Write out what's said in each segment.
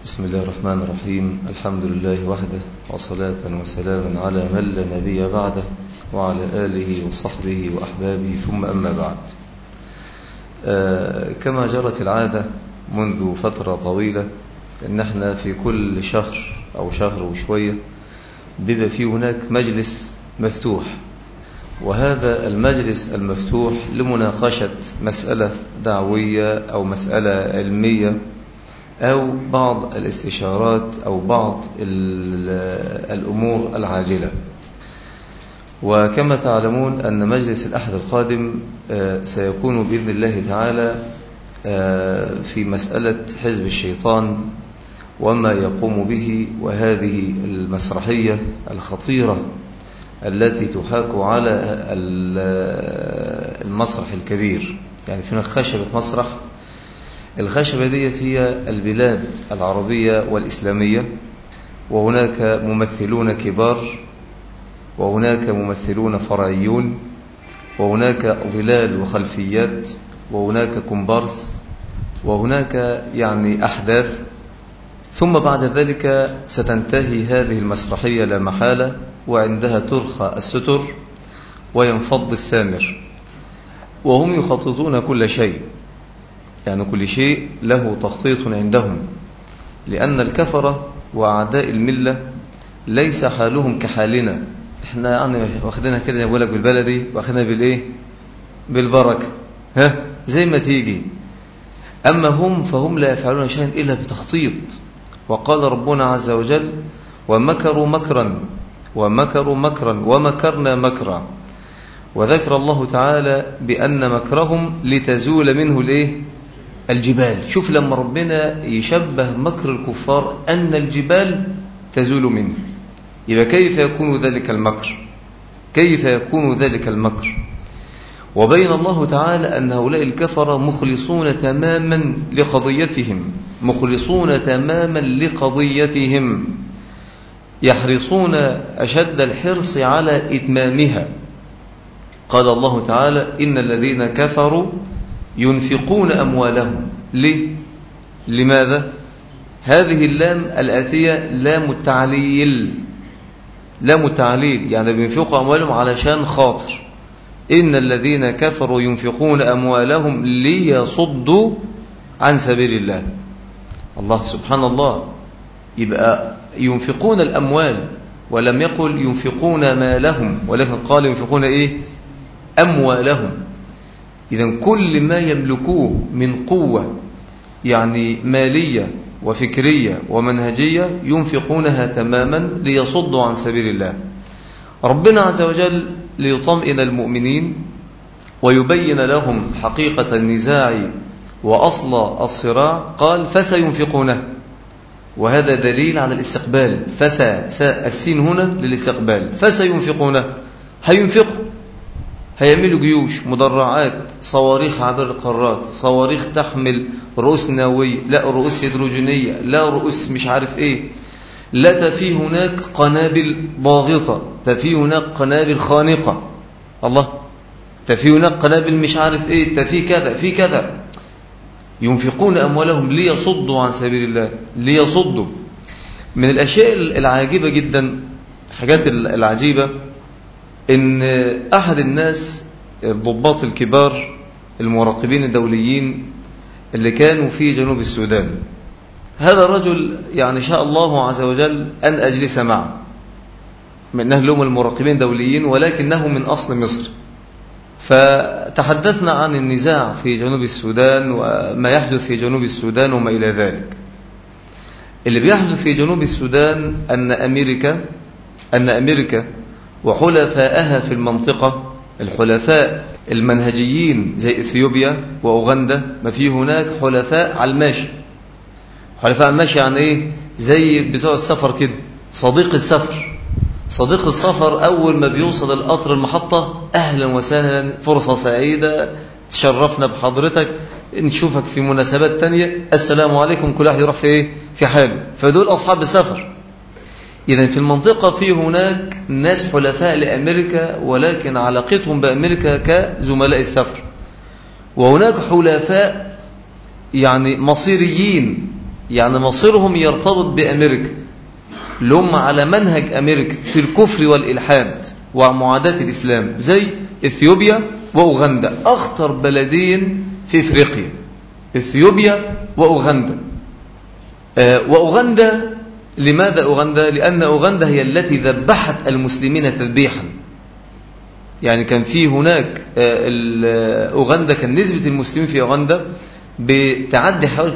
بسم الله الرحمن الرحيم الحمد لله وحده وصلاة وسلاما على من لا نبي بعده وعلى آله وصحبه وأحبابه ثم أما بعد آه كما جرت العادة منذ فترة طويلة أن احنا في كل شهر أو شهر وشوية بيبقى في هناك مجلس مفتوح وهذا المجلس المفتوح لمناقشة مسألة دعوية أو مسألة علمية أو بعض الاستشارات أو بعض الأمور العاجلة وكما تعلمون أن مجلس الأحد القادم سيكون بإذن الله تعالى في مسألة حزب الشيطان وما يقوم به وهذه المسرحية الخطيرة التي تحاك على المسرح الكبير يعني في خشبة مسرح الخشبة دي هي البلاد العربية والإسلامية وهناك ممثلون كبار وهناك ممثلون فرعيون وهناك ظلال وخلفيات وهناك كومبارس وهناك يعني أحداث ثم بعد ذلك ستنتهي هذه المسرحية لا محالة وعندها ترخى الستر وينفض السامر وهم يخططون كل شيء يعني كل شيء له تخطيط عندهم لأن الكفرة وأعداء الملة ليس حالهم كحالنا احنا يعني واخدينها كده بقول لك بالبلدي واخدينها بالايه بالبركه ها زي ما تيجي اما هم فهم لا يفعلون شيئا الا بتخطيط وقال ربنا عز وجل ومكروا مكرا ومكروا مكرا ومكرنا مكرا وذكر الله تعالى بأن مكرهم لتزول منه الايه الجبال شوف لما ربنا يشبه مكر الكفار أن الجبال تزول منه يبقى كيف يكون ذلك المكر كيف يكون ذلك المكر وبين الله تعالى أن هؤلاء الكفر مخلصون تماما لقضيتهم مخلصون تماما لقضيتهم يحرصون أشد الحرص على إتمامها قال الله تعالى إن الذين كفروا ينفقون أموالهم ليه؟ لماذا؟ هذه اللام الآتية لام التعليل لام التعليل يعني بينفقوا أموالهم علشان خاطر إن الذين كفروا ينفقون أموالهم ليصدوا عن سبيل الله الله سبحان الله يبقى ينفقون الأموال ولم يقل ينفقون مالهم ولكن قال ينفقون إيه أموالهم إذا كل ما يملكوه من قوة يعني مالية وفكرية ومنهجية ينفقونها تماما ليصدوا عن سبيل الله ربنا عز وجل ليطمئن المؤمنين ويبين لهم حقيقة النزاع وأصل الصراع قال فسينفقونه وهذا دليل على الاستقبال فسا السين هنا للاستقبال فسينفقونه هينفقوا هيعملوا جيوش مدرعات صواريخ عبر القارات صواريخ تحمل رؤوس نووية لا رؤوس هيدروجينية لا رؤوس مش عارف ايه لا تفي هناك قنابل ضاغطة تفي هناك قنابل خانقة الله تفي هناك قنابل مش عارف ايه تفي كذا في كذا ينفقون أموالهم ليصدوا عن سبيل الله ليصدوا من الأشياء العاجبة جدا الحاجات العجيبة ان احد الناس الضباط الكبار المراقبين الدوليين اللي كانوا في جنوب السودان هذا الرجل يعني شاء الله عز وجل أن أجلس معه من أهل هم المراقبين الدوليين ولكنه من أصل مصر فتحدثنا عن النزاع في جنوب السودان وما يحدث في جنوب السودان وما إلى ذلك اللي بيحدث في جنوب السودان أن أمريكا أن أمريكا وحلفائها في المنطقة الحلفاء المنهجيين زي إثيوبيا وأوغندا ما في هناك حلفاء على الماشي حلفاء على الماشي يعني إيه زي بتوع السفر كده صديق السفر صديق السفر أول ما بيوصل القطر المحطة أهلا وسهلا فرصة سعيدة تشرفنا بحضرتك نشوفك في مناسبات تانية السلام عليكم كل واحد يروح في إيه في حاله فدول أصحاب السفر إذا في المنطقة في هناك ناس حلفاء لأمريكا ولكن علاقتهم بأمريكا كزملاء السفر وهناك حلفاء يعني مصيريين يعني مصيرهم يرتبط بأمريكا اللي هم على منهج أمريكا في الكفر والإلحاد ومعاداة الإسلام زي إثيوبيا وأوغندا أخطر بلدين في إفريقيا إثيوبيا وأوغندا آه، وأوغندا لماذا أوغندا؟ لأن أوغندا هي التي ذبحت المسلمين تذبيحا يعني كان في هناك آه، أوغندا كان نسبة المسلمين في أوغندا بتعدي حوالي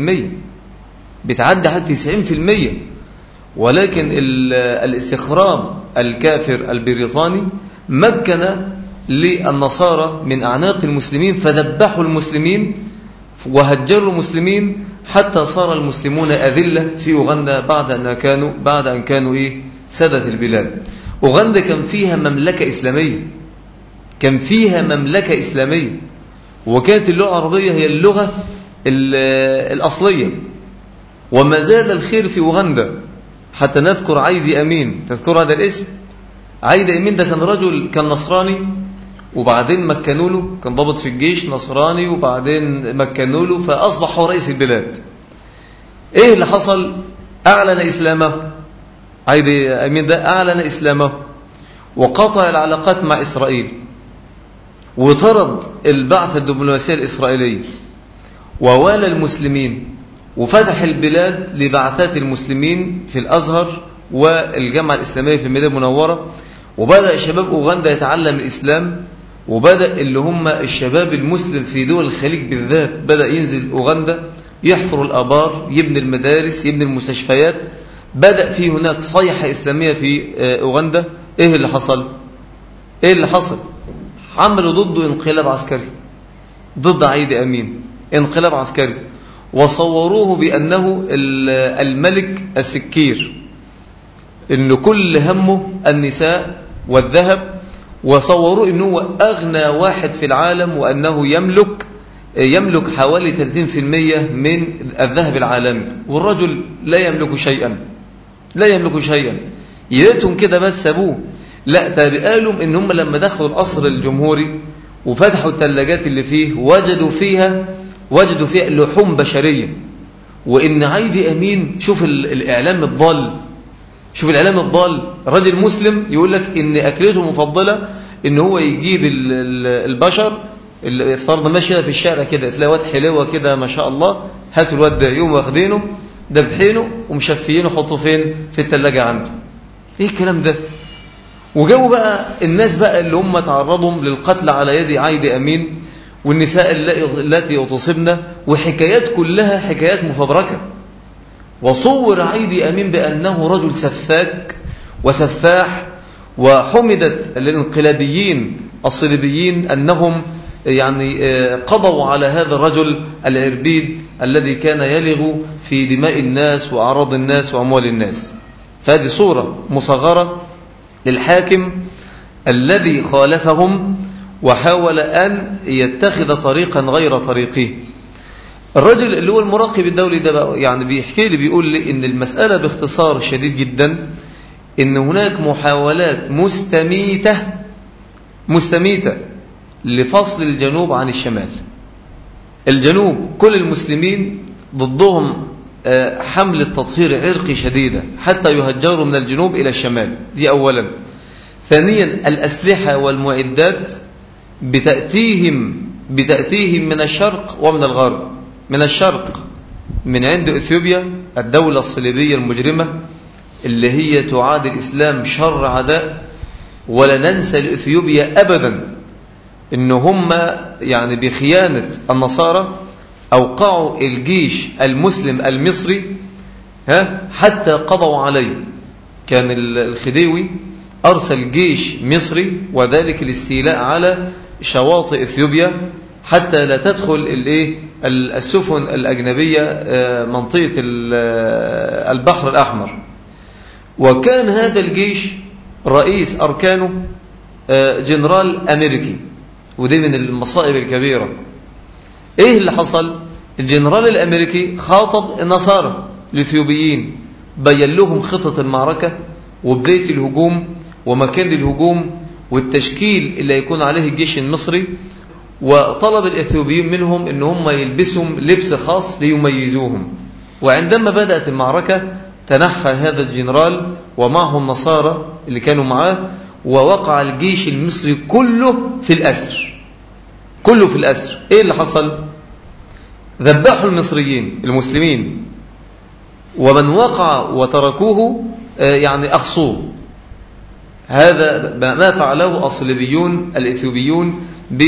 90% بتعدي حوالي 90% ولكن الاستخرام الكافر البريطاني مكن للنصارى من أعناق المسلمين فذبحوا المسلمين وهجروا المسلمين حتى صار المسلمون أذلة في أوغندا بعد أن كانوا بعد أن كانوا إيه سادة البلاد أوغندا كان فيها مملكة إسلامية كان فيها مملكة إسلامية وكانت اللغة العربية هي اللغة الأصلية وما زال الخير في أوغندا حتى نذكر عيدي أمين تذكر هذا الاسم عيدي أمين ده كان رجل كان نصراني وبعدين مكنوا له كان ضابط في الجيش نصراني وبعدين مكنوا له فأصبح هو رئيس البلاد إيه اللي حصل أعلن إسلامه عيدي أمين ده أعلن إسلامه وقطع العلاقات مع إسرائيل وطرد البعثة الدبلوماسية الإسرائيلية ووالى المسلمين وفتح البلاد لبعثات المسلمين في الأزهر والجامعة الإسلامية في المدينة المنورة وبدأ شباب أوغندا يتعلم الإسلام وبدأ اللي هم الشباب المسلم في دول الخليج بالذات بدأ ينزل أوغندا يحفر الآبار يبني المدارس يبني المستشفيات بدأ في هناك صيحة إسلامية في آه، أوغندا إيه اللي حصل إيه اللي حصل عملوا ضده انقلاب عسكري ضد عيد أمين انقلاب عسكري وصوروه بأنه الملك السكير إن كل همه النساء والذهب وصوروه أنه أغنى واحد في العالم وأنه يملك يملك حوالي 30% من الذهب العالمي والرجل لا يملك شيئا لا يملك شيئا يريتهم كده بس سابوه لا قالوا ان هم لما دخلوا القصر الجمهوري وفتحوا الثلاجات اللي فيه وجدوا فيها وجدوا فيها لحوم بشريه وان عيدي امين شوف الاعلام الضال شوف الاعلام الضال رجل مسلم يقول لك ان اكلته المفضله ان هو يجيب البشر اللي افترضنا ماشي في الشارع كده تلاقي واد حلوه كده ما شاء الله هاتوا الواد ده يقوم واخدينه دبحينه ومشفيينه حطوا فين في الثلاجه عنده ايه الكلام ده وجابوا بقى الناس بقى اللي هم تعرضوا للقتل على يد عايد أمين والنساء التي يغتصبن وحكايات كلها حكايات مفبركة وصور عيد أمين بأنه رجل سفاك وسفاح وحمدت للانقلابيين الصليبيين أنهم يعني آه، قضوا على هذا الرجل العربيد الذي كان يلغ في دماء الناس وأعراض الناس وأموال الناس فهذه صورة مصغرة للحاكم الذي خالفهم وحاول أن يتخذ طريقا غير طريقه الرجل اللي هو المراقب الدولي ده بقى يعني بيحكي لي بيقول لي ان المسألة باختصار شديد جدا ان هناك محاولات مستميتة مستميتة لفصل الجنوب عن الشمال الجنوب كل المسلمين ضدهم آه، حملة تطهير عرقي شديدة حتى يهجروا من الجنوب إلى الشمال دي أولا ثانيا الأسلحة والمعدات بتأتيهم بتأتيهم من الشرق ومن الغرب من الشرق من عند إثيوبيا الدولة الصليبية المجرمة اللي هي تعاد الإسلام شر عداء ولا ننسى لإثيوبيا أبدا إن هم يعني بخيانة النصارى أوقعوا الجيش المسلم المصري ها حتى قضوا عليه كان الخديوي أرسل جيش مصري وذلك الاستيلاء على شواطئ إثيوبيا حتى لا تدخل الايه السفن الأجنبية آه، منطقة آه، البحر الأحمر وكان هذا الجيش رئيس أركانه آه، جنرال أمريكي ودي من المصائب الكبيرة ايه اللي حصل الجنرال الامريكي خاطب النصارى الاثيوبيين بين لهم خطة المعركة وبداية الهجوم ومكان الهجوم والتشكيل اللي يكون عليه الجيش المصري وطلب الإثيوبيين منهم ان هم يلبسوا لبس خاص ليميزوهم وعندما بدأت المعركة تنحى هذا الجنرال ومعه النصارى اللي كانوا معاه ووقع الجيش المصري كله في الأسر كله في الأسر إيه اللي حصل ذبحوا المصريين المسلمين ومن وقع وتركوه آه، يعني أخصوه هذا ما فعله الصليبيون الإثيوبيون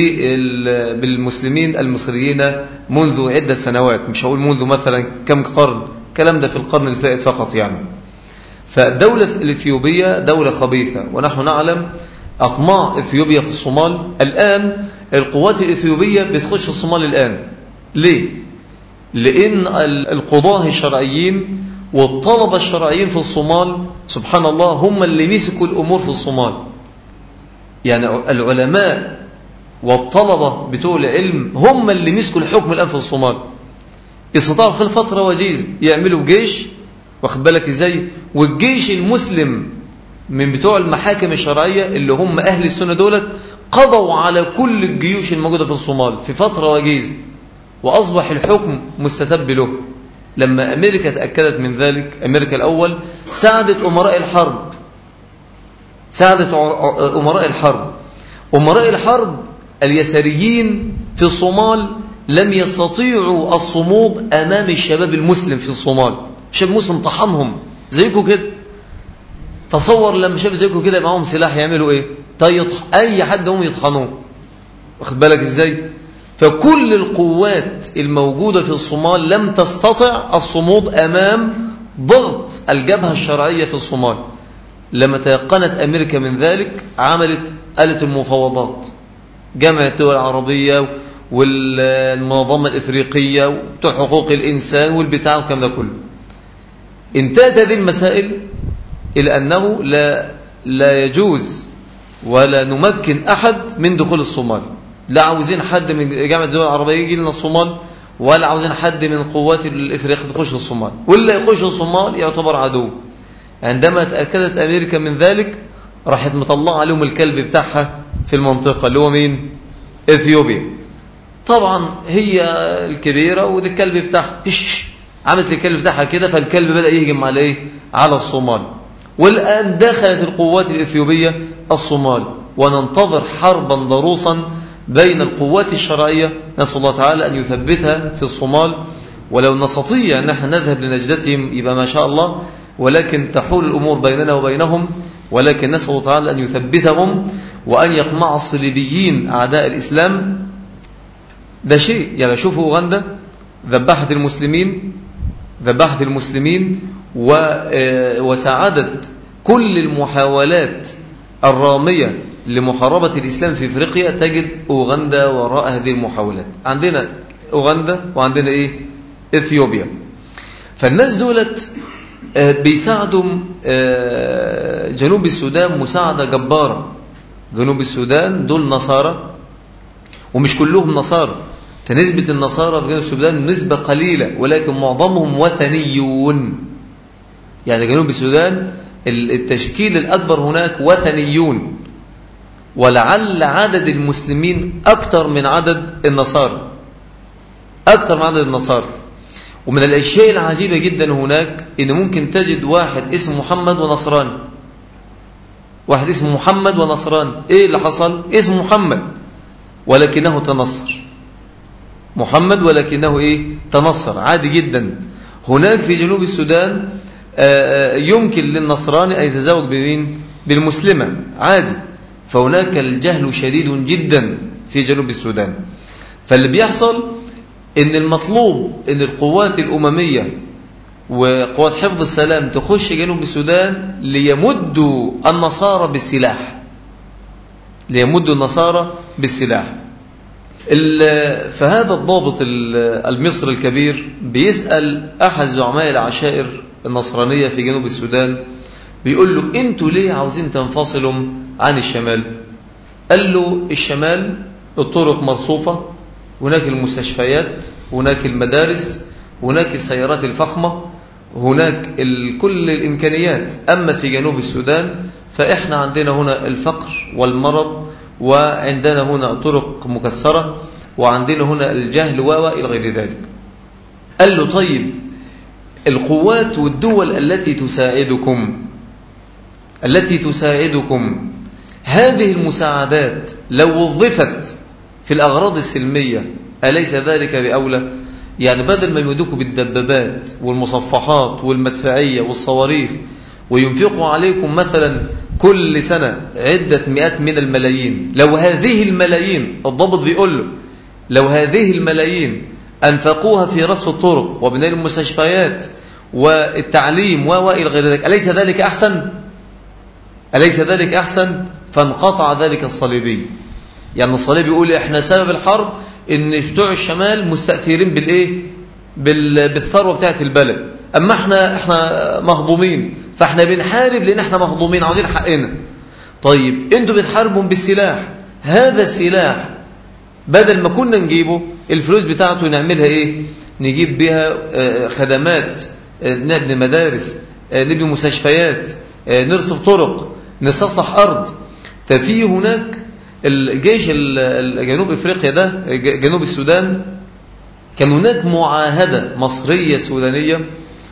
بالمسلمين المصريين منذ عدة سنوات مش هقول منذ مثلا كم قرن كلام ده في القرن الفائت فقط يعني فالدولة الإثيوبية دولة خبيثة ونحن نعلم أطماع إثيوبيا في الصومال الآن القوات الإثيوبية بتخش الصومال الآن ليه؟ لأن القضاة الشرعيين والطلبة الشرعيين في الصومال سبحان الله هم اللي مسكوا الأمور في الصومال يعني العلماء والطلبة بتوع العلم هم اللي مسكوا الحكم الآن في الصومال استطاعوا خلال فترة وجيزة يعملوا جيش واخد بالك ازاي والجيش المسلم من بتوع المحاكم الشرعية اللي هم أهل السنة دولت قضوا على كل الجيوش الموجودة في الصومال في فترة وجيزة وأصبح الحكم مستتب له لما أمريكا تأكدت من ذلك أمريكا الأول ساعدت أمراء الحرب ساعدت أمراء الحرب أمراء الحرب اليساريين في الصومال لم يستطيعوا الصمود أمام الشباب المسلم في الصومال شاب مسلم طحنهم زيكم كده تصور لما شاب زيكم كده معهم سلاح يعملوا ايه طيب اي حد هم يطحنوه واخد بالك ازاي فكل القوات الموجودة في الصومال لم تستطع الصمود أمام ضغط الجبهة الشرعية في الصومال لما تيقنت أمريكا من ذلك عملت آلة المفاوضات جامعة الدول العربية والمنظمة الإفريقية وبتوع حقوق الإنسان والبتاع والكلام ده كله انتهت هذه المسائل إلى أنه لا, لا يجوز ولا نمكن أحد من دخول الصومال لا عاوزين حد من جامعة الدول العربية يجي لنا الصومال ولا عاوزين حد من قوات الإفريقية تخش الصومال واللي يخش الصومال يعتبر عدو عندما تأكدت أمريكا من ذلك راحت مطلعة عليهم الكلب بتاعها في المنطقة اللي هو مين إثيوبيا طبعا هي الكبيرة وده الكلب بتاعها عملت الكلب بتاعها كده فالكلب بدأ يهجم على إيه؟ على الصومال والآن دخلت القوات الإثيوبية الصومال وننتظر حربا ضروسا بين القوات الشرعية نسأل الله تعالى أن يثبتها في الصومال ولو نستطيع أن نحن نذهب لنجدتهم يبقى ما شاء الله ولكن تحول الأمور بيننا وبينهم ولكن نسأل الله تعالى أن يثبتهم وأن يقمع الصليبيين أعداء الإسلام ده شيء يعني شوفوا أوغندا ذبحت المسلمين ذبحت المسلمين آه، وساعدت كل المحاولات الرامية لمحاربة الإسلام في إفريقيا تجد أوغندا وراء هذه المحاولات عندنا أوغندا وعندنا إيه إثيوبيا فالناس دولت آه، بيساعدوا آه، جنوب السودان مساعدة جبارة جنوب السودان دول نصارى ومش كلهم نصارى فنسبة النصارى في جنوب السودان نسبة قليلة ولكن معظمهم وثنيون يعني جنوب السودان التشكيل الأكبر هناك وثنيون ولعل عدد المسلمين أكثر من عدد النصارى أكثر من عدد النصارى ومن الأشياء العجيبة جدا هناك إن ممكن تجد واحد اسمه محمد ونصراني واحد اسمه محمد ونصراني إيه اللي حصل اسمه محمد ولكنه تنصر محمد ولكنه إيه تنصر عادي جدا هناك في جنوب السودان آه، آه، يمكن للنصراني أن يتزوج بمين بالمسلمة عادي فهناك الجهل شديد جدا في جنوب السودان فاللي بيحصل ان المطلوب ان القوات الأممية وقوات حفظ السلام تخش جنوب السودان ليمدوا النصارى بالسلاح ليمدوا النصارى بالسلاح فهذا الضابط المصري الكبير بيسأل أحد زعماء العشائر النصرانية في جنوب السودان بيقول له انتوا ليه عاوزين تنفصلوا عن الشمال قال له الشمال الطرق مرصوفة هناك المستشفيات هناك المدارس هناك السيارات الفخمة هناك كل الإمكانيات أما في جنوب السودان فإحنا عندنا هنا الفقر والمرض وعندنا هنا طرق مكسرة وعندنا هنا الجهل و إلى غير ذلك قال له طيب القوات والدول التي تساعدكم التي تساعدكم هذه المساعدات لو وظفت في الأغراض السلمية أليس ذلك بأولى؟ يعني بدل ما يمدوكوا بالدبابات والمصفحات والمدفعية والصواريخ وينفقوا عليكم مثلا كل سنة عدة مئات من الملايين لو هذه الملايين الضبط بيقول له لو هذه الملايين أنفقوها في رصف الطرق وبناء المستشفيات والتعليم وإلى غير ذلك أليس ذلك أحسن؟ أليس ذلك أحسن؟ فانقطع ذلك الصليبي يعني الصليبي يقول إحنا سبب الحرب إن بتوع الشمال مستأثرين بالإيه؟ بالثروة بتاعت البلد أما إحنا إحنا مهضومين فإحنا بنحارب لأن إحنا مهضومين عاوزين حقنا طيب أنتوا بتحاربوا بالسلاح هذا السلاح بدل ما كنا نجيبه الفلوس بتاعته نعملها إيه نجيب بها آه، خدمات آه، نبني مدارس آه، نبني مستشفيات نرصف طرق نستصلح أرض ففي هناك الجيش جنوب إفريقيا ده جنوب السودان كان هناك معاهدة مصرية سودانية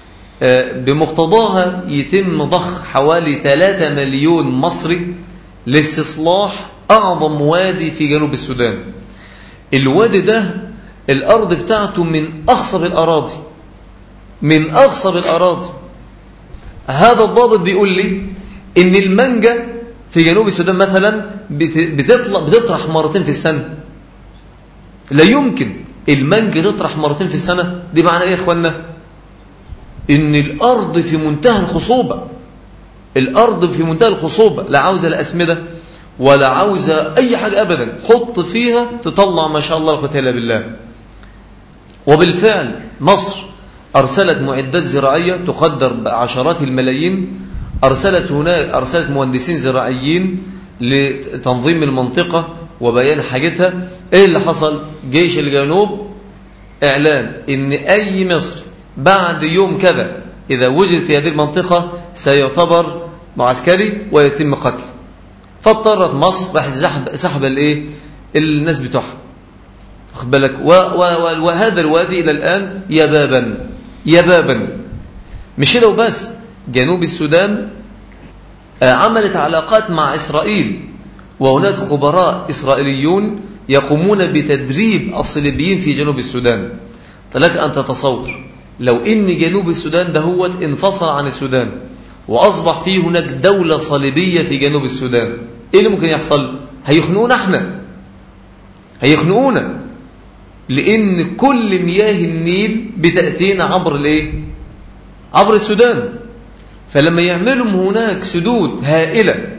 بمقتضاها يتم ضخ حوالي 3 مليون مصري لاستصلاح أعظم وادي في جنوب السودان الوادي ده الأرض بتاعته من أخصب الأراضي من أخصب الأراضي هذا الضابط بيقول لي إن المانجا في جنوب السودان مثلا بتطلع بتطرح مرتين في السنة لا يمكن المانجا تطرح مرتين في السنة دي معنى إيه يا إخوانا إن الأرض في منتهى الخصوبة الأرض في منتهى الخصوبة لا عاوزة لا أسمدة ولا عاوزة أي حاجة أبدا حط فيها تطلع ما شاء الله لا قوه إلا بالله وبالفعل مصر أرسلت معدات زراعية تقدر بعشرات الملايين أرسلت هناك أرسلت مهندسين زراعيين لتنظيم المنطقة وبيان حاجتها إيه اللي حصل جيش الجنوب إعلان إن أي مصر بعد يوم كذا إذا وجد في هذه المنطقة سيعتبر معسكري ويتم قتل فاضطرت مصر راح سحب سحب الايه الناس بتوعها واخد بالك وهذا الوادي الى الان يبابا يبابا مش كده وبس جنوب السودان آه، عملت علاقات مع اسرائيل وهناك خبراء اسرائيليون يقومون بتدريب الصليبيين في جنوب السودان فلك ان تتصور لو ان جنوب السودان ده هو انفصل عن السودان واصبح فيه هناك دوله صليبيه في جنوب السودان ايه اللي ممكن يحصل هيخنقونا احنا هيخنقونا لان كل مياه النيل بتاتينا عبر الايه عبر السودان فلما يعملوا هناك سدود هائله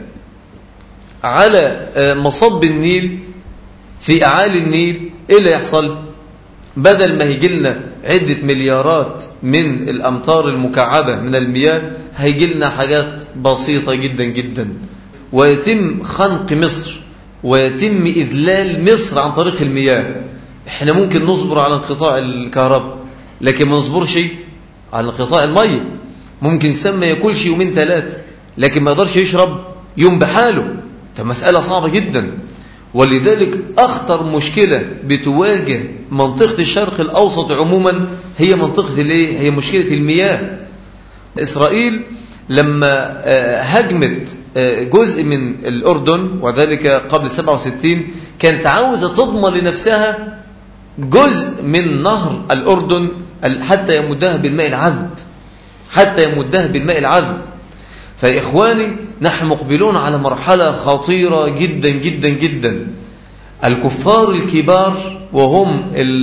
على آه، مصب النيل في اعالي النيل ايه اللي يحصل بدل ما يجي لنا عدة مليارات من الأمطار المكعبة من المياه هيجي لنا حاجات بسيطة جدا جدا ويتم خنق مصر ويتم إذلال مصر عن طريق المياه احنا ممكن نصبر على انقطاع الكهرباء لكن ما نصبرش على انقطاع المية ممكن سم ياكلش يومين ثلاثة لكن ما يقدرش يشرب يوم بحاله ده مسألة صعبة جدا ولذلك أخطر مشكلة بتواجه منطقة الشرق الأوسط عموما هي منطقة الايه؟ هي مشكلة المياه إسرائيل لما آه، هجمت آه، جزء من الأردن وذلك قبل 67 كانت عاوزة تضمن لنفسها جزء من نهر الأردن حتى يمدها بالماء العذب حتى يمدها بالماء العذب فإخواني نحن مقبلون على مرحلة خطيرة جدا جدا جدا الكفار الكبار وهم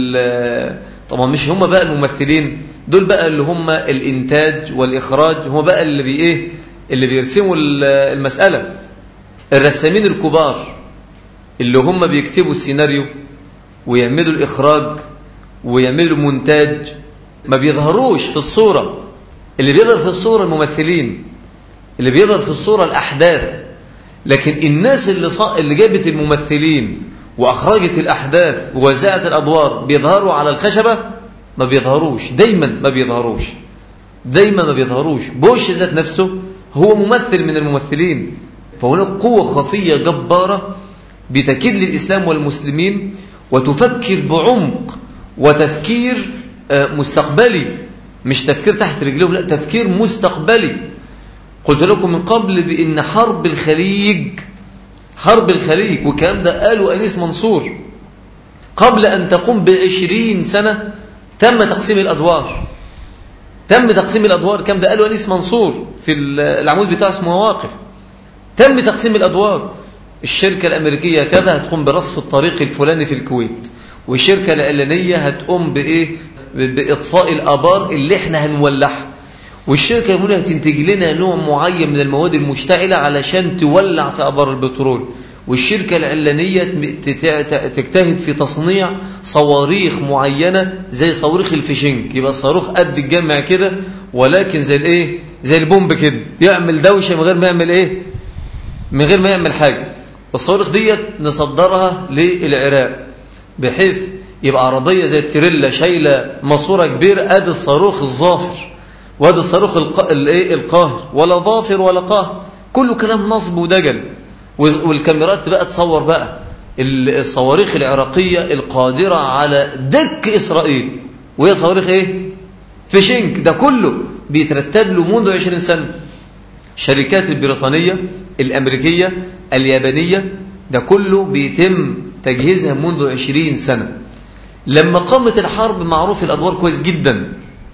طبعا مش هم بقى الممثلين دول بقى اللي هم الإنتاج والإخراج هم بقى اللي بي إيه اللي بيرسموا المسألة الرسامين الكبار اللي هم بيكتبوا السيناريو ويعملوا الإخراج ويعملوا مونتاج ما بيظهروش في الصورة اللي بيظهر في الصورة الممثلين اللي بيظهر في الصورة الأحداث لكن الناس اللي, صا... اللي جابت الممثلين وأخرجت الأحداث ووزعت الأدوار بيظهروا على الخشبة ما بيظهروش دايما ما بيظهروش دايما ما بيظهروش بوش ذات نفسه هو ممثل من الممثلين فهناك قوة خفية جبارة بتكيد للإسلام والمسلمين وتفكر بعمق وتفكير آه، مستقبلي مش تفكير تحت رجلهم لا تفكير مستقبلي قلت لكم من قبل بأن حرب الخليج حرب الخليج والكلام ده قالوا أنيس منصور قبل أن تقوم بعشرين سنة تم تقسيم الأدوار تم تقسيم الأدوار كم ده قالوا أنيس منصور في العمود بتاع اسمه مواقف تم تقسيم الأدوار الشركة الأمريكية كذا هتقوم برصف الطريق الفلاني في الكويت والشركة الإعلانية هتقوم بإيه بإطفاء الآبار اللي احنا هنولعها والشركة الأمريكية هتنتج لنا نوع معين من المواد المشتعلة علشان تولع في آبار البترول والشركة العلانية تجتهد في تصنيع صواريخ معينة زي صواريخ الفيشنج يبقى الصاروخ قد الجمع كده ولكن زي الايه زي البومب كده يعمل دوشة من غير ما يعمل ايه من غير ما يعمل حاجة والصواريخ ديت نصدرها للعراق بحيث يبقى عربية زي التريلا شايلة ماسورة كبيرة ادي الصاروخ الظافر وادي الصاروخ الايه القاهر ولا ظافر ولا قاهر كله كلام نصب ودجل والكاميرات بقى تصور بقى الصواريخ العراقية القادرة على دك إسرائيل وهي صواريخ إيه؟ فيشنك ده كله بيترتب له منذ 20 سنة الشركات البريطانية الأمريكية اليابانية ده كله بيتم تجهيزها منذ 20 سنة لما قامت الحرب معروف الأدوار كويس جدا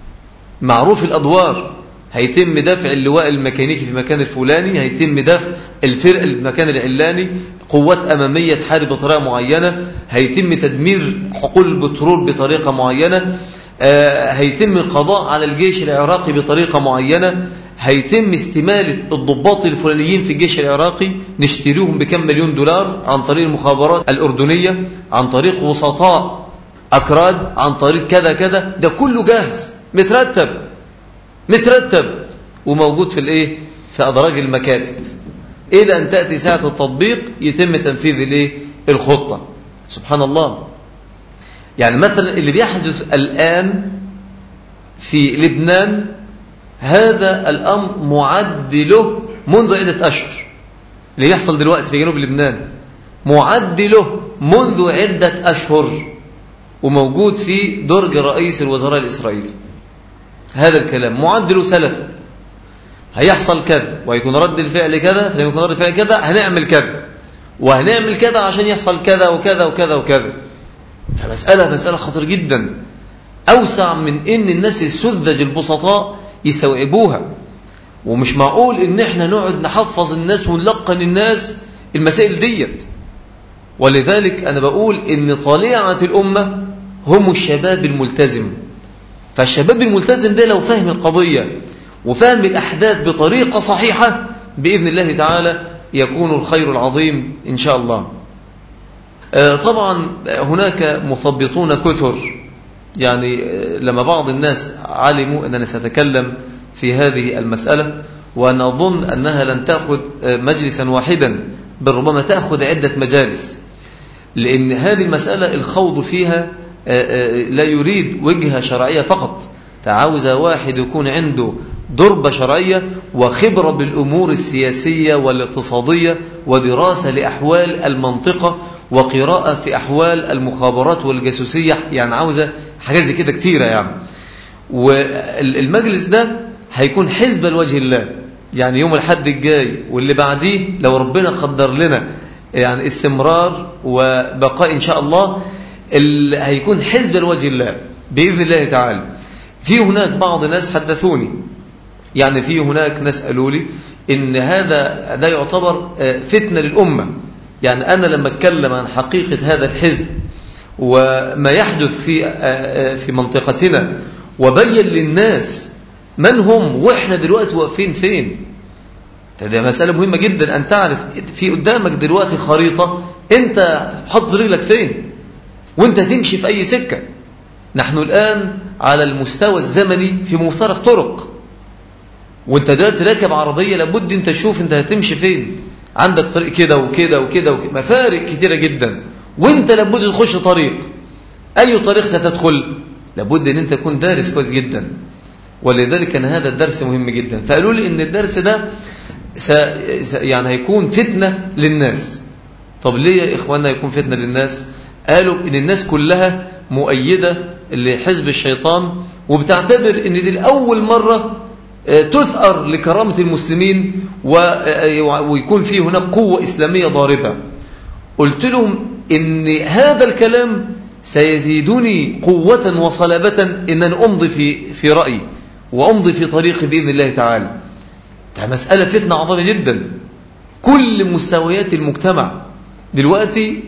معروف الأدوار هيتم دفع اللواء الميكانيكي في مكان الفلاني هيتم دفع الفرق المكان العلاني قوات أمامية تحارب بطريقة معينة هيتم تدمير حقول البترول بطريقة معينة آه، هيتم القضاء على الجيش العراقي بطريقة معينة هيتم استمالة الضباط الفلانيين في الجيش العراقي نشتريهم بكم مليون دولار عن طريق المخابرات الأردنية عن طريق وسطاء أكراد عن طريق كذا كذا ده كله جاهز مترتب مترتب وموجود في الايه في أدراج المكاتب إلى أن تأتي ساعة التطبيق يتم تنفيذ الايه الخطة سبحان الله يعني مثلا اللي بيحدث الآن في لبنان هذا الأمر معد له منذ عدة أشهر اللي يحصل دلوقتي في جنوب لبنان معد له منذ عدة أشهر وموجود في درج رئيس الوزراء الإسرائيلي هذا الكلام معد له سلفا هيحصل كذا ويكون رد الفعل كذا فلما يكون رد الفعل كذا هنعمل كذا وهنعمل كذا عشان يحصل كذا وكذا وكذا وكذا فمسألة مسألة خطر جدا أوسع من إن الناس السذج البسطاء يستوعبوها ومش معقول إن إحنا نقعد نحفظ الناس ونلقن الناس المسائل ديت ولذلك أنا بقول إن طليعة الأمة هم الشباب الملتزم فالشباب الملتزم ده لو فهم القضية وفهم الأحداث بطريقة صحيحة بإذن الله تعالى يكون الخير العظيم إن شاء الله آه، طبعا هناك مثبطون كثر يعني آه، لما بعض الناس علموا أننا سنتكلم في هذه المسألة وأنا أظن أنها لن تأخذ آه، مجلسا واحدا بل ربما تأخذ عدة مجالس لأن هذه المسألة الخوض فيها لا يريد وجهة شرعية فقط تعاوز واحد يكون عنده ضربة شرعية وخبرة بالأمور السياسية والاقتصادية ودراسة لأحوال المنطقة وقراءة في أحوال المخابرات والجاسوسية يعني عاوزة حاجات زي كده كتيرة يعني والمجلس ده هيكون حزب لوجه الله يعني يوم الحد الجاي واللي بعديه لو ربنا قدر لنا يعني استمرار وبقاء إن شاء الله اللي هيكون حزب لوجه الله بإذن الله تعالى في هناك بعض الناس حدثوني يعني في هناك ناس قالوا لي إن هذا ده يعتبر آه، فتنة للأمة يعني أنا لما أتكلم عن حقيقة هذا الحزب وما يحدث في آه، آه، في منطقتنا وبين للناس من هم وإحنا دلوقتي واقفين فين هذه مسألة مهمة جدا أن تعرف في قدامك دلوقتي خريطة أنت حط رجلك فين وأنت تمشي في أي سكة نحن الآن على المستوى الزمني في مفترق طرق وانت دلوقتي راكب عربية لابد انت تشوف انت هتمشي فين عندك طريق كده وكده وكده وكده مفارق كتيرة جدا وانت لابد تخش طريق اي طريق ستدخل لابد ان انت تكون دارس كويس جدا ولذلك كان هذا الدرس مهم جدا فقالوا لي ان الدرس ده س... يعني هيكون فتنة للناس طب ليه يا إخواننا يكون فتنة للناس قالوا إن الناس كلها مؤيدة لحزب الشيطان وبتعتبر ان دي الأول مرة آه، تثأر لكرامة المسلمين آه، ويكون في هناك قوة إسلامية ضاربة قلت لهم ان هذا الكلام سيزيدني قوة وصلابة ان أنا أمضي في, في رأيي وأمضي في طريقي بإذن الله تعالى ده مسألة فتنة عظيمة جدا كل مستويات المجتمع دلوقتي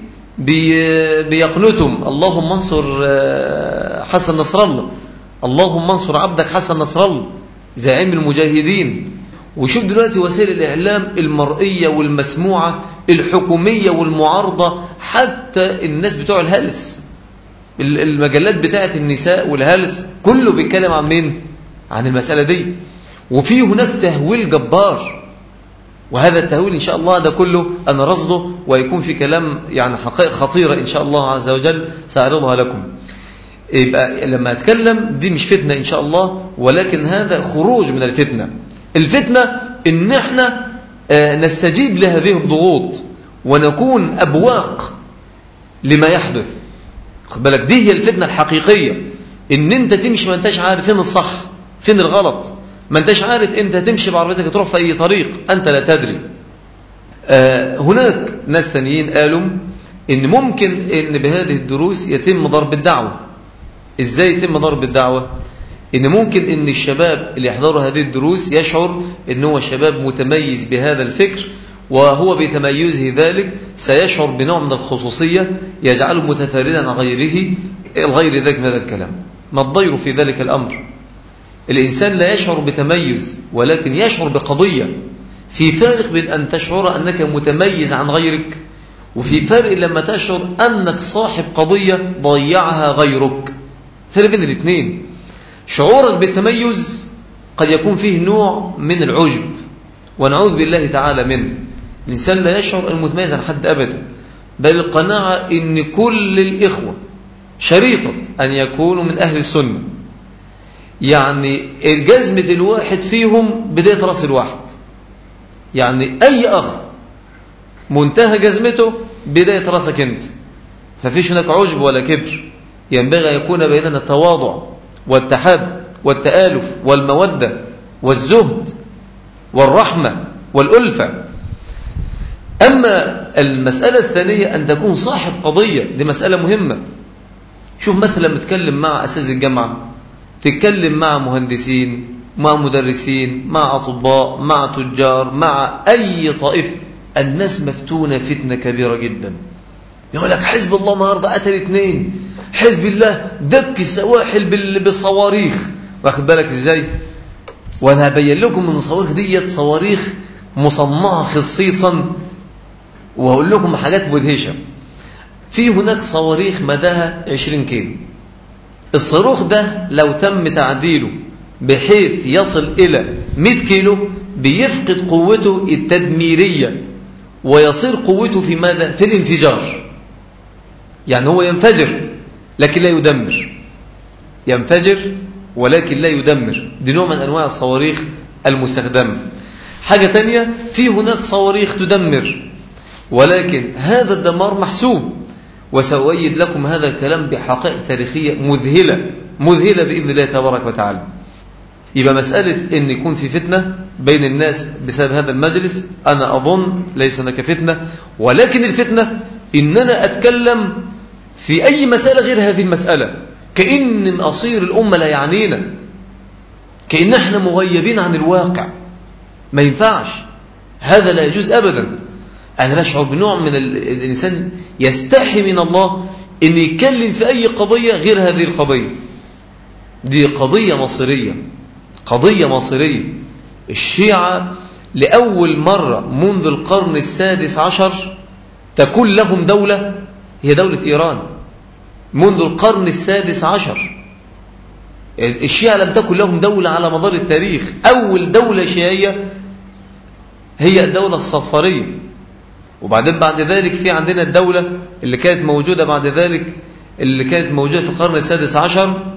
بيقنتم اللهم انصر آه، حسن نصر الله اللهم انصر عبدك حسن نصر الله زعيم المجاهدين وشوف دلوقتي وسائل الإعلام المرئية والمسموعة الحكومية والمعارضة حتى الناس بتوع الهلس المجلات بتاعت النساء والهلس كله بيتكلم عن مين عن المسألة دي وفي هناك تهويل جبار وهذا التهويل إن شاء الله ده كله أنا رصده ويكون في كلام يعني حقائق خطيرة إن شاء الله عز وجل سأعرضها لكم يبقى لما أتكلم دي مش فتنة إن شاء الله ولكن هذا خروج من الفتنة الفتنة إن احنا آه، نستجيب لهذه الضغوط ونكون أبواق لما يحدث خد بالك دي هي الفتنة الحقيقية إن أنت تمشي ما أنتش عارف فين الصح فين الغلط ما أنتش عارف أنت تمشي بعربيتك تروح في أي طريق أنت لا تدري آه هناك ناس ثانيين قالوا إن ممكن إن بهذه الدروس يتم ضرب الدعوة إزاي يتم ضرب الدعوة إن ممكن إن الشباب اللي يحضروا هذه الدروس يشعر إن هو شباب متميز بهذا الفكر وهو بتميزه ذلك سيشعر بنوع من الخصوصية يجعله متفردا عن غيره غير ذلك من هذا الكلام ما الضير في ذلك الأمر الإنسان لا يشعر بتميز ولكن يشعر بقضية في فارق بين أن تشعر أنك متميز عن غيرك وفي فرق لما تشعر أنك صاحب قضية ضيعها غيرك فرق بين الاثنين شعورك بالتميز قد يكون فيه نوع من العجب ونعوذ بالله تعالى منه الإنسان لا يشعر أنه متميز عن حد أبدا بل القناعة أن كل الإخوة شريطة أن يكونوا من أهل السنة يعني الجزمة الواحد فيهم بداية رأس الواحد يعني أي أخ منتهى جزمته بداية رأسك أنت ففيش هناك عجب ولا كبر ينبغي أن يكون بيننا التواضع والتحاب والتآلف والمودة والزهد والرحمة والألفة أما المسألة الثانية أن تكون صاحب قضية دي مسألة مهمة شوف مثلا متكلم مع أساس الجامعة تتكلم مع مهندسين مع مدرسين مع أطباء مع تجار مع أي طائفة الناس مفتونة فتنة كبيرة جدا يقول لك حزب الله النهاردة قتل اثنين حزب الله دك السواحل بالصواريخ واخد بالك ازاي وانا هبين لكم ان الصواريخ ديت صواريخ مصنعه خصيصا وهقول لكم حاجات مدهشه في هناك صواريخ مداها 20 كيلو الصاروخ ده لو تم تعديله بحيث يصل إلى 100 كيلو بيفقد قوته التدميرية ويصير قوته في ماذا؟ في الانفجار يعني هو ينفجر لكن لا يدمر ينفجر ولكن لا يدمر دي نوع من أنواع الصواريخ المستخدمة حاجة تانية في هناك صواريخ تدمر ولكن هذا الدمار محسوب وسأؤيد لكم هذا الكلام بحقائق تاريخية مذهلة مذهلة بإذن الله تبارك وتعالى يبقى مسألة أن يكون في فتنة بين الناس بسبب هذا المجلس أنا أظن ليس هناك فتنة ولكن الفتنة إن أنا أتكلم في أي مسألة غير هذه المسألة كأن مصير الأمة لا يعنينا كأن احنا مغيبين عن الواقع ما ينفعش هذا لا يجوز أبدا أنا بشعر بنوع من الإنسان يستحي من الله أن يتكلم في أي قضية غير هذه القضية دي قضية مصيرية قضية مصيرية الشيعة لأول مرة منذ القرن السادس عشر تكون لهم دولة هي دولة إيران منذ القرن السادس عشر الشيعة لم تكن لهم دولة على مدار التاريخ أول دولة شيعية هي الدولة الصفارية وبعدين بعد ذلك في عندنا الدولة اللي كانت موجودة بعد ذلك اللي كانت موجودة في القرن السادس عشر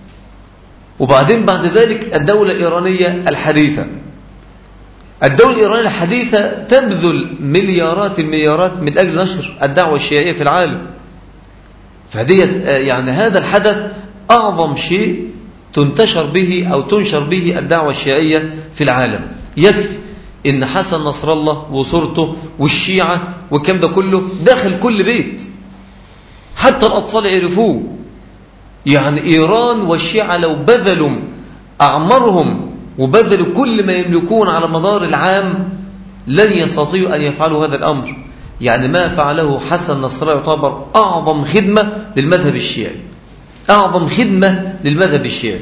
وبعدين بعد ذلك الدولة الإيرانية الحديثة الدولة الإيرانية الحديثة تبذل مليارات المليارات من أجل نشر الدعوة الشيعية في العالم فهدية يعني هذا الحدث أعظم شيء تنتشر به أو تنشر به الدعوة الشيعية في العالم يكفي إن حسن نصر الله وصورته والشيعة والكلام ده كله داخل كل بيت حتى الأطفال عرفوه يعني إيران والشيعة لو بذلوا أعمارهم وبذلوا كل ما يملكون على مدار العام لن يستطيعوا أن يفعلوا هذا الأمر يعني ما فعله حسن نصر الله يعتبر أعظم خدمة للمذهب الشيعي أعظم خدمة للمذهب الشيعي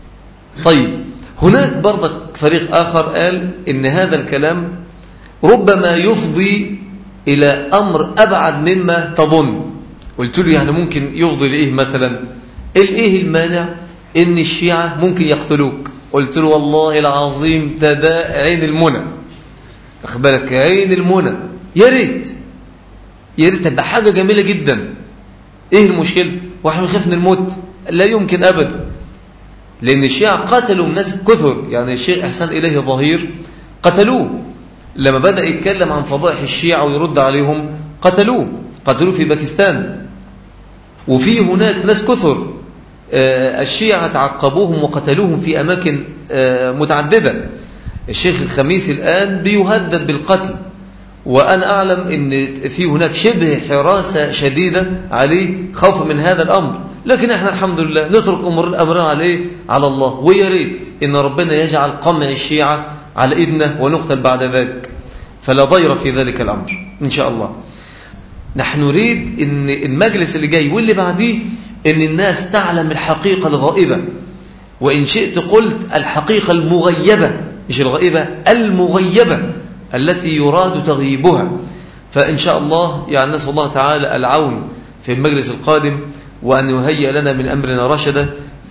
طيب هناك برضك فريق آخر قال إن هذا الكلام ربما يفضي إلى أمر أبعد مما تظن قلت له يعني ممكن يفضي لإيه مثلا الإيه المانع إن الشيعة ممكن يقتلوك قلت له والله العظيم تدا عين المنى أخبرك عين المنى يا ريت يا ريت تبقى حاجة جميلة جدا إيه المشكلة واحنا بنخاف من الموت لا يمكن أبدا لأن الشيعة قتلوا ناس كثر يعني الشيخ إحسان إليه ظهير قتلوه لما بدأ يتكلم عن فضائح الشيعة ويرد عليهم قتلوه قتلوه في باكستان وفي هناك ناس كثر الشيعة تعقبوهم وقتلوهم في أماكن متعددة الشيخ الخميس الآن بيهدد بالقتل وأنا أعلم أن في هناك شبه حراسة شديدة عليه خوفا من هذا الأمر لكن احنا الحمد لله نترك أمر الأمرين عليه على الله ويا ريت أن ربنا يجعل قمع الشيعة على إيدنا ونقتل بعد ذلك فلا ضير في ذلك الأمر إن شاء الله نحن نريد أن المجلس اللي جاي واللي بعديه أن الناس تعلم الحقيقة الغائبة وإن شئت قلت الحقيقة المغيبة مش الغائبة المغيبة التي يراد تغييبها فإن شاء الله يعني نسأل الله تعالى العون في المجلس القادم وأن يهيئ لنا من أمرنا رشدا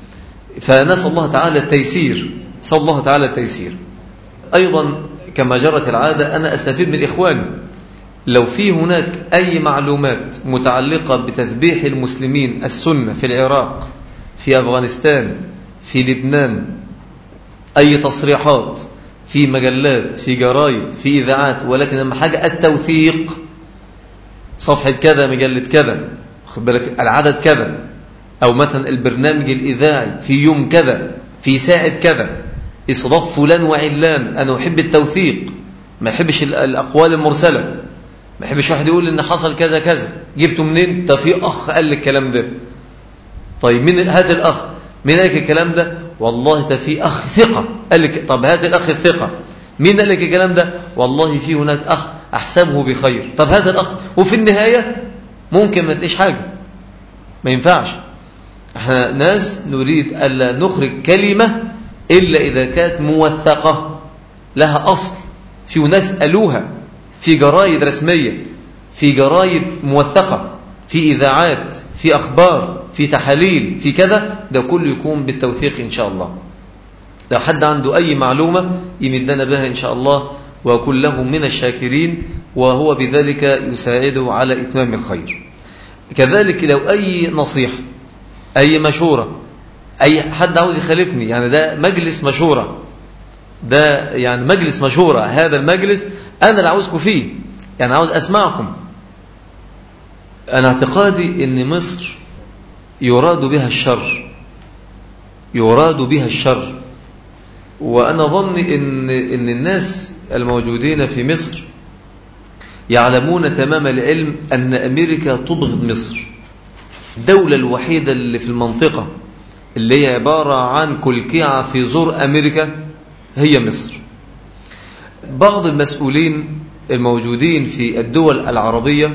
فنسأل الله تعالى التيسير نسأل الله تعالى التيسير أيضا كما جرت العادة أنا أستفيد من إخواني لو في هناك أي معلومات متعلقة بتذبيح المسلمين السنة في العراق في أفغانستان في لبنان أي تصريحات في مجلات في جرايد في إذاعات ولكن لما حاجة التوثيق صفحة كذا مجلة كذا خد بالك العدد كذا أو مثلا البرنامج الإذاعي في يوم كذا في ساعة كذا إصداف فلان وعلان أنا أحب التوثيق ما أحبش الأقوال المرسلة ما أحبش واحد يقول إن حصل كذا كذا جبته منين ده في أخ قال لي الكلام ده طيب مين هات الأخ مين قال لك الكلام ده والله ده في أخ ثقة قال لك طب هات الأخ الثقة مين قال لك الكلام ده والله في هناك أخ أحسبه بخير طب هذا الأخ وفي النهاية ممكن ما تلاقيش حاجة ما ينفعش احنا ناس نريد ألا نخرج كلمة إلا إذا كانت موثقة لها أصل في ناس قالوها في جرايد رسمية في جرايد موثقة في إذاعات في أخبار في تحاليل في كذا ده كله يكون بالتوثيق إن شاء الله لو حد عنده أي معلومة يمدنا بها إن شاء الله وكن له من الشاكرين وهو بذلك يساعده على إتمام الخير كذلك لو أي نصيحة أي مشورة أي حد عاوز يخالفني يعني ده مجلس مشورة ده يعني مجلس مشورة هذا المجلس أنا اللي عاوزكم فيه يعني عاوز أسمعكم أنا اعتقادي أن مصر يراد بها الشر يراد بها الشر وأنا ظني إن, إن الناس الموجودين في مصر يعلمون تمام العلم أن أمريكا تبغض مصر الدولة الوحيدة اللي في المنطقة اللي هي عبارة عن كلكعة في زور أمريكا هي مصر بعض المسؤولين الموجودين في الدول العربية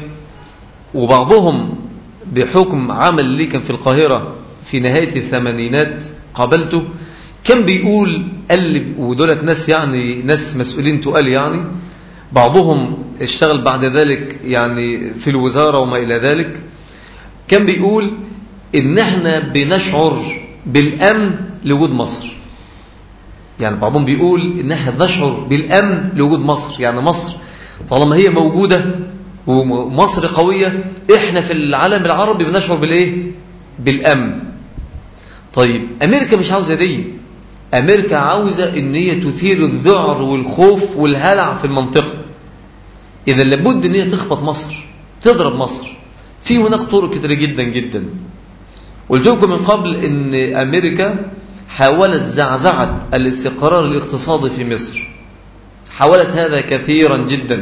وبعضهم بحكم عمل لي كان في القاهرة في نهاية الثمانينات قابلته كان بيقول قال ودولت ناس يعني ناس مسؤولين تقال يعني بعضهم اشتغل بعد ذلك يعني في الوزارة وما إلى ذلك كان بيقول إن احنا بنشعر بالأمن لوجود مصر يعني بعضهم بيقول إن احنا بنشعر بالأمن لوجود مصر يعني مصر طالما هي موجودة ومصر قوية احنا في العالم العربي بنشعر بالايه بالأمن طيب أمريكا مش عاوزة دي أمريكا عاوزة إن هي تثير الذعر والخوف والهلع في المنطقة إذا لابد إن هي تخبط مصر تضرب مصر في هناك طرق كتيرة جدا جدا قلت لكم من قبل ان امريكا حاولت زعزعة الاستقرار الاقتصادي في مصر حاولت هذا كثيرا جدا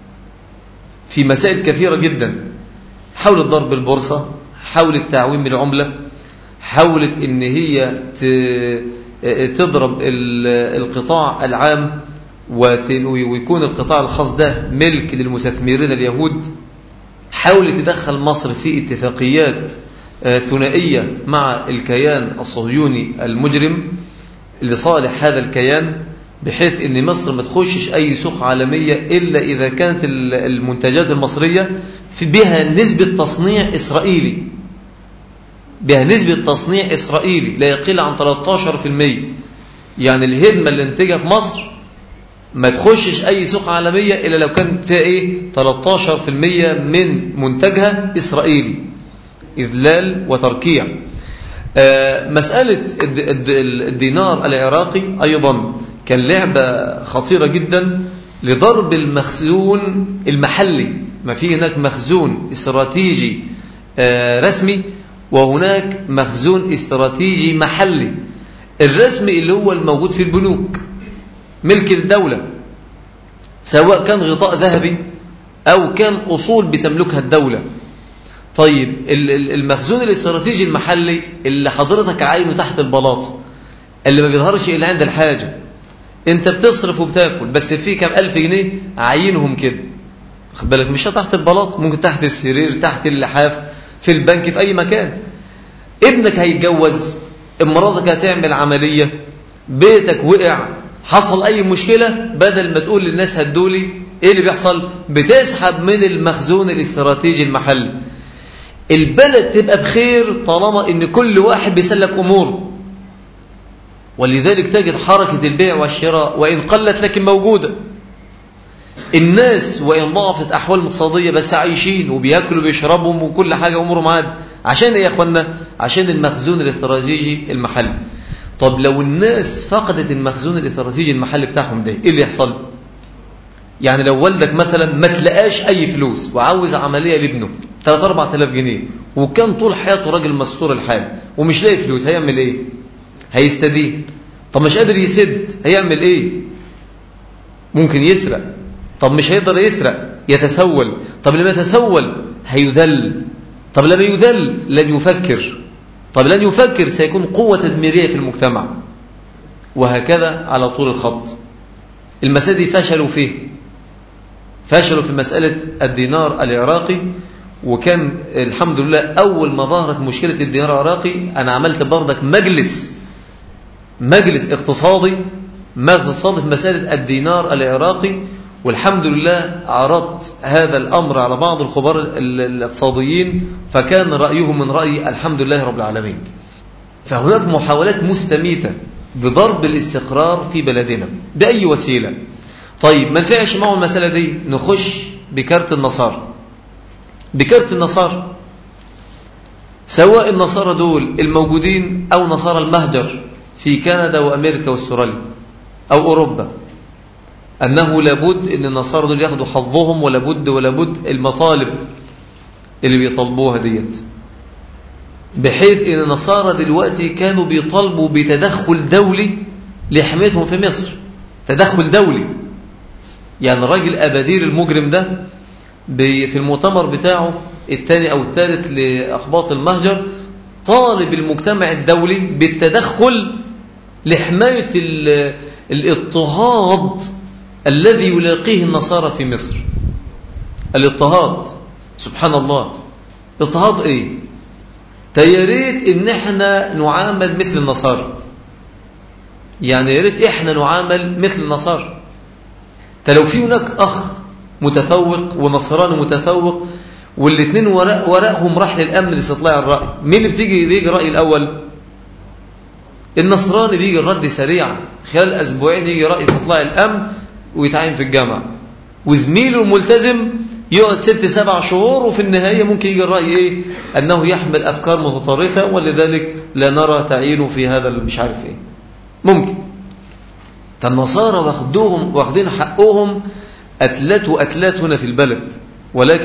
في مسائل كثيرة جدا حاولت ضرب البورصة حاولت تعويم العملة حاولت ان هي تضرب القطاع العام ويكون القطاع الخاص ده ملك للمستثمرين اليهود حاولت تدخل مصر في اتفاقيات آه، ثنائية مع الكيان الصهيوني المجرم لصالح هذا الكيان بحيث ان مصر ما تخشش اي سوق عالمية الا اذا كانت المنتجات المصرية في بها نسبة تصنيع اسرائيلي بها نسبة تصنيع اسرائيلي لا يقل عن 13% يعني الهدمة اللي انتجها في مصر ما تخشش اي سوق عالمية الا لو كان فيها ايه 13% من منتجها اسرائيلي اذلال وتركيع آه، مسألة الدينار العراقي أيضا كان لعبة خطيرة جدا لضرب المخزون المحلي ما في هناك مخزون استراتيجي آه، رسمي وهناك مخزون استراتيجي محلي الرسمي اللي هو الموجود في البنوك ملك الدولة سواء كان غطاء ذهبي أو كان أصول بتملكها الدولة طيب المخزون الاستراتيجي المحلي اللي حضرتك عاينه تحت البلاط اللي ما بيظهرش إلا عند الحاجة انت بتصرف وبتاكل بس في كم ألف جنيه عينهم كده خد بالك مش تحت البلاط ممكن تحت السرير تحت اللحاف في البنك في أي مكان ابنك هيتجوز مراتك هتعمل عملية بيتك وقع حصل أي مشكلة بدل ما تقول للناس هدولي إيه اللي بيحصل بتسحب من المخزون الاستراتيجي المحلي البلد تبقى بخير طالما ان كل واحد بيسلك اموره ولذلك تجد حركة البيع والشراء وإن قلت لكن موجودة الناس وإن ضعفت أحوال اقتصادية بس عايشين وبياكلوا وبيشربوا وكل حاجة أمورهم عاد عشان إيه يا أخوانا عشان المخزون الاستراتيجي المحلي طب لو الناس فقدت المخزون الاستراتيجي المحلي بتاعهم ده إيه اللي يحصل يعني لو والدك مثلا ما تلقاش أي فلوس وعاوز عملية لابنه 3 4000 جنيه وكان طول حياته راجل مستور الحال ومش لاقي فلوس هيعمل ايه هيستدين طب مش قادر يسد هيعمل ايه ممكن يسرق طب مش هيقدر يسرق يتسول طب لما يتسول هيذل طب لما يذل لن يفكر طب لن يفكر سيكون قوة تدميرية في المجتمع وهكذا على طول الخط المسألة دي فشلوا فيه فشلوا في مسألة الدينار العراقي وكان الحمد لله أول ما ظهرت مشكلة الدينار العراقي أنا عملت بردك مجلس مجلس اقتصادي مجلس اقتصادي في مسألة الدينار العراقي والحمد لله عرضت هذا الأمر على بعض الخبراء الاقتصاديين فكان رأيهم من رأي الحمد لله رب العالمين فهناك محاولات مستميتة بضرب الاستقرار في بلدنا بأي وسيلة طيب ما نفعش معه المسألة دي نخش بكارت النصارى بكارت النصارى سواء النصارى دول الموجودين أو نصارى المهجر في كندا وأمريكا واستراليا أو أوروبا أنه لابد أن النصارى دول ياخدوا حظهم ولابد ولابد المطالب اللي بيطلبوها ديت بحيث أن النصارى دلوقتي كانوا بيطالبوا بتدخل دولي لحمايتهم في مصر تدخل دولي يعني الراجل أبادير المجرم ده في المؤتمر بتاعه الثاني أو الثالث لأخباط المهجر طالب المجتمع الدولي بالتدخل لحماية الاضطهاد الذي يلاقيه النصارى في مصر الاضطهاد سبحان الله اضطهاد ايه تياريت ان احنا نعامل مثل النصارى يعني يا ريت احنا نعامل مثل النصارى لو في هناك اخ متفوق ونصراني متفوق والاثنين وراء ورائهم راح للامن لاستطلاع الراي مين اللي بتيجي بيجي الراي الاول النصراني بيجي الرد سريع خلال اسبوعين يجي راي استطلاع الامن ويتعين في الجامعه وزميله الملتزم يقعد ست سبع شهور وفي النهايه ممكن يجي الراي ايه انه يحمل افكار متطرفه ولذلك لا نرى تعيينه في هذا مش عارف ايه ممكن فالنصارى واخدوهم واخدين حقهم أتلات وأتلات هنا في البلد ولكن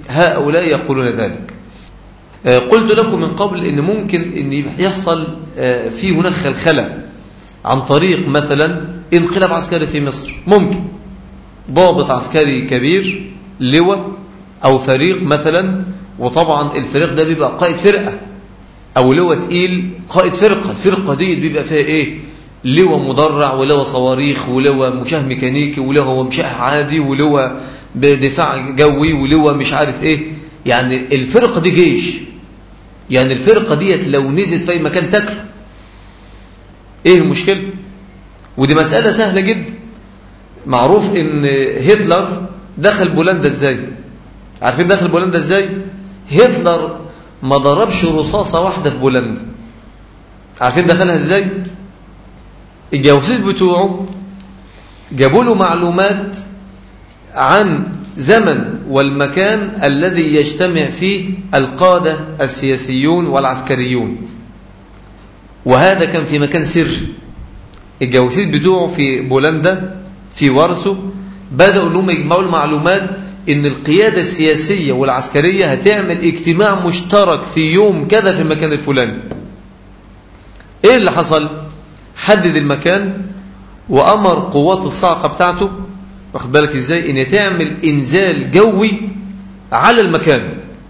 هؤلاء يقولون ذلك قلت لكم من قبل ان ممكن ان يحصل في هناك خلخله عن طريق مثلا انقلاب عسكري في مصر ممكن ضابط عسكري كبير لواء او فريق مثلا وطبعا الفريق ده بيبقى قائد فرقه او لواء تقيل قائد فرقه الفرقه دي بيبقى فيها ايه لواء مدرع ولواء صواريخ ولواء مشاه ميكانيكي ولواء مشاه عادي ولواء بدفاع جوي ولواء مش عارف ايه يعني الفرقه دي جيش يعني الفرقه ديت لو نزلت في اي مكان تاكل ايه المشكله ودي مساله سهله جدا معروف ان هتلر دخل بولندا ازاي عارفين دخل بولندا ازاي هتلر ما ضربش رصاصه واحده في بولندا عارفين دخلها ازاي الجواسيس بتوعه جابوا له معلومات عن زمن والمكان الذي يجتمع فيه القادة السياسيون والعسكريون وهذا كان في مكان سري الجواسيس بتوعه في بولندا في وارسو بدأوا انهم يجمعوا المعلومات ان القيادة السياسية والعسكرية هتعمل اجتماع مشترك في يوم كذا في المكان الفلاني ايه اللي حصل حدد المكان وامر قوات الصاعقة بتاعته واخد بالك ازاي ان تعمل انزال جوي على المكان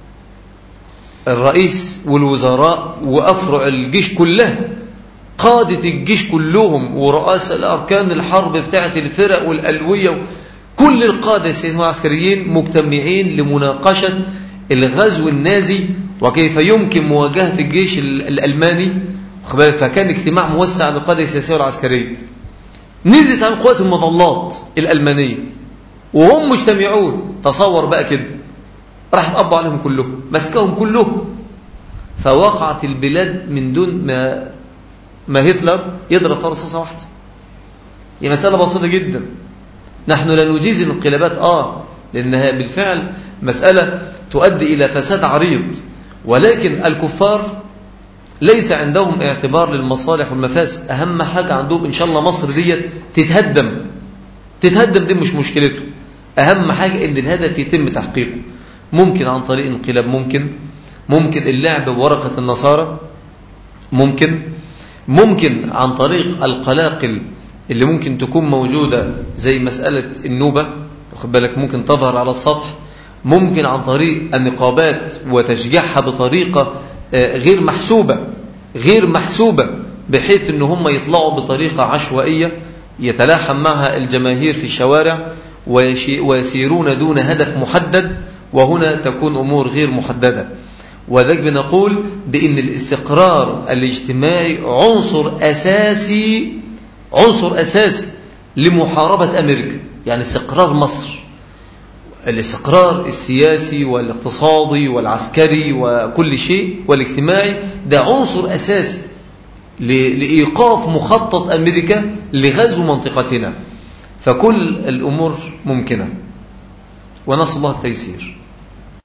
الرئيس والوزراء وافرع الجيش كلها قادة الجيش كلهم ورؤساء الاركان الحرب بتاعه الفرق والالويه كل القادة السياسيين والعسكريين مجتمعين لمناقشة الغزو النازي وكيف يمكن مواجهة الجيش الألماني فكان اجتماع موسع للقادة السياسية والعسكرية نزلت عن قوات المظلات الألمانية وهم مجتمعون تصور بقى كده راح تقبضوا عليهم كلهم مسكهم كلهم فوقعت البلاد من دون ما ما هتلر يضرب في رصاصة واحدة هي مسألة بسيطة جدا نحن لا نجيز الانقلابات آه لأنها بالفعل مسألة تؤدي إلى فساد عريض ولكن الكفار ليس عندهم اعتبار للمصالح والمفاسد أهم حاجة عندهم إن شاء الله مصر دي تتهدم تتهدم دي مش مشكلته أهم حاجة إن الهدف يتم تحقيقه ممكن عن طريق انقلاب ممكن ممكن اللعب بورقة النصارى ممكن ممكن عن طريق القلاقل اللي ممكن تكون موجودة زي مسألة النوبة واخد بالك ممكن تظهر على السطح ممكن عن طريق النقابات وتشجيعها بطريقة غير محسوبة غير محسوبة بحيث ان هم يطلعوا بطريقة عشوائية يتلاحم معها الجماهير في الشوارع ويسيرون دون هدف محدد وهنا تكون أمور غير محددة وذلك بنقول بأن الاستقرار الاجتماعي عنصر أساسي عنصر أساسي لمحاربة أمريكا يعني استقرار مصر الاستقرار السياسي والاقتصادي والعسكري وكل شيء والاجتماعي ده عنصر أساسي لإيقاف مخطط أمريكا لغزو منطقتنا فكل الأمور ممكنة ونسأل الله التيسير